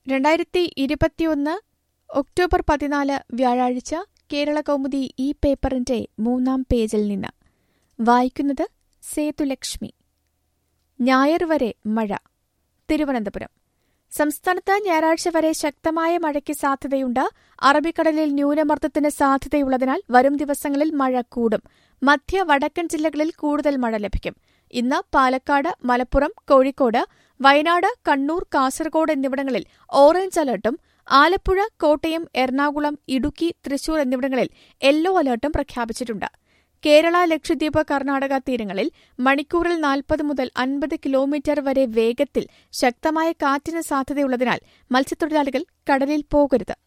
രണ്ടായിരത്തി ഇരുപത്തിയൊന്ന് ഒക്ടോബർ പതിനാല് വ്യാഴാഴ്ച കേരള കൗമുദി ഈ പേപ്പറിന്റെ മൂന്നാം പേജിൽ നിന്ന് വായിക്കുന്നത് സേതുലക്ഷ്മി ഞായർ വരെ മഴ തിരുവനന്തപുരം സംസ്ഥാനത്ത് ഞായറാഴ്ച വരെ ശക്തമായ മഴയ്ക്ക് സാധ്യതയുണ്ട് അറബിക്കടലിൽ ന്യൂനമർദ്ദത്തിന് സാധ്യതയുള്ളതിനാൽ വരും ദിവസങ്ങളിൽ മഴ കൂടും മധ്യ വടക്കൻ ജില്ലകളിൽ കൂടുതൽ മഴ ലഭിക്കും ഇന്ന് പാലക്കാട് മലപ്പുറം കോഴിക്കോട് വയനാട് കണ്ണൂർ കാസർഗോഡ് എന്നിവിടങ്ങളിൽ ഓറഞ്ച് അലർട്ടും ആലപ്പുഴ കോട്ടയം എറണാകുളം ഇടുക്കി തൃശൂർ എന്നിവിടങ്ങളിൽ യെല്ലോ അലർട്ടും പ്രഖ്യാപിച്ചിട്ടുണ്ട് കേരള ലക്ഷദ്വീപ് കർണാടക തീരങ്ങളിൽ മണിക്കൂറിൽ നാൽപ്പത് മുതൽ അൻപത് കിലോമീറ്റർ വരെ വേഗത്തിൽ ശക്തമായ കാറ്റിന് സാധ്യതയുള്ളതിനാൽ മത്സ്യത്തൊഴിലാളികൾ കടലിൽ പോകരുത്